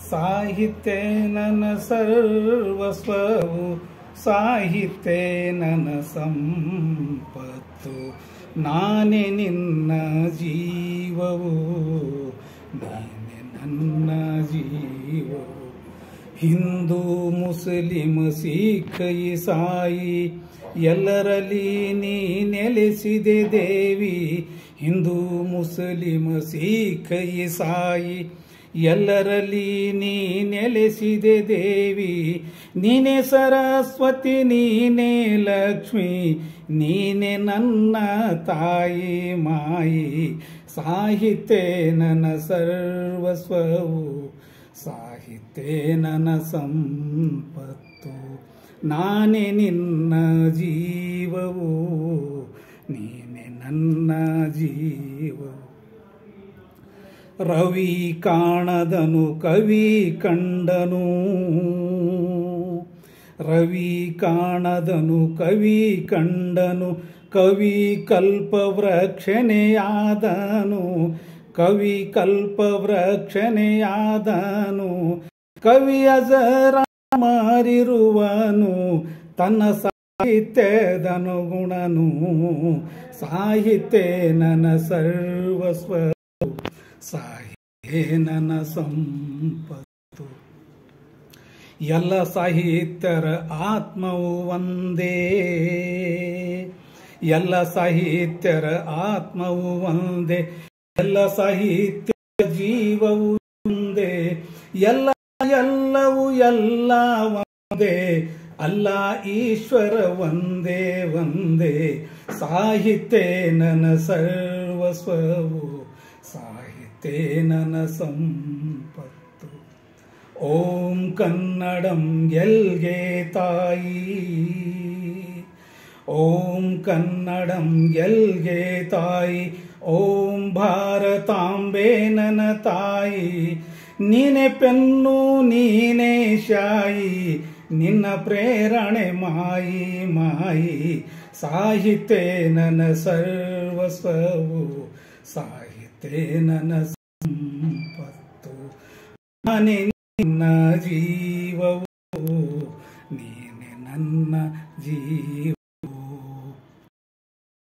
ಸಾಹಿತ್ಯ ನನ್ನ ಸರ್ವಸ್ವವು ಸಾಹಿತ್ಯ ನನ್ನ ಸಂಪತ್ತು ನಾನೇ ನಿನ್ನ ಜೀವವು ನೀನೆ ನನ್ನ ಜೀವವು ಹಿಂದೂ ಮುಸ್ಲಿಂ ಸಿಖ್ ಇಸಾಯಿ ಎಲ್ಲರಲ್ಲಿ ನೀ ನೆಲೆಸಿದೆ ದೇವಿ ಹಿಂದೂ ಮುಸ್ಲಿಂ ಸಿಖ್ ಇಸಾಯಿ ಎಲ್ಲರಲ್ಲಿ ನೀ ನೆಲೆಸಿದೆ ದೇವಿ ನೀನೆ ಸರಸ್ವತಿ ನೀನೆ ಲಕ್ಷ್ಮಿ ನೀನೆ ನನ್ನ ತಾಯಿ ಮಾಯಿ ಸಾಹಿತ್ಯ ನನ್ನ ಸರ್ವಸ್ವವು ಸಾಹಿತ್ಯ ನನ್ನ ಸಂಪತ್ತು ನಾನೇ ನಿನ್ನ ಜೀವವು ನೀನೆ ನನ್ನ ಜೀವವು ರವಿ ಕಾಣದನು ಕವಿ ಕಂಡನು ರವಿ ಕಾಣದನು ಕವಿ ಕಂಡನು ಕವಿ ಕಲ್ಪವೃಕ್ಷಣೆಯಾದನು ಕವಿ ಕಲ್ಪವೃಕ್ಷಣೆಯಾದನು ಕವಿ ಅಜರ ಮಾರಿರುವನು ತನ್ನ ಸಾಹಿತ್ಯದನುಗುಣನು ಸಾಹಿತ್ಯ ನನ್ನ ಸರ್ವಸ್ವ ಸಾಹಿತ್ಯ ನನ್ನ ಸಂಪತ್ತು ಎಲ್ಲ ಸಾಹಿತ್ಯರ ಆತ್ಮವು ಒಂದೇ ಎಲ್ಲ ಸಾಹಿತ್ಯರ ಆತ್ಮವು ಒಂದೇ ಎಲ್ಲ ಸಾಹಿತ್ಯ ಜೀವವು ಒಂದೇ ಎಲ್ಲ ಎಲ್ಲವೂ ಎಲ್ಲ ಒಂದೇ ಅಲ್ಲ ಈಶ್ವರ ಒಂದೇ ಒಂದೇ ಸಾಹಿತ್ಯ ನನ್ನ ಸರ್ವಸ್ವವು ಸಾಹಿತ್ಯ ನನ್ನ ಸಂಪತ್ತು ಓಂ ಕನ್ನಡಂ ಗೆಲ್ಗೆ ತಾಯಿ ಓಂ ಕನ್ನಡಂ ಗೆಲ್ಗೆ ತಾಯಿ ಓಂ ಭಾರತಾಂಬೆ ನನ್ನ ತಾಯಿ ನೀನೆ ಪೆನ್ನು ನೀನೆ ಶಾಯಿ ನಿನ್ನ ಪ್ರೇರಣೆ ಮಾಯಿ ಮಾಯಿ ಸಾಹಿತ್ಯ ನನ್ನ ಸರ್ವಸ್ವವು ಸಾಹಿತ್ಯ ನನ್ನ ಸಂಪತ್ತು ನಾನೇ ನಿನ್ನ ಜೀವವು ನೀನೆ ನನ್ನ ಜೀವ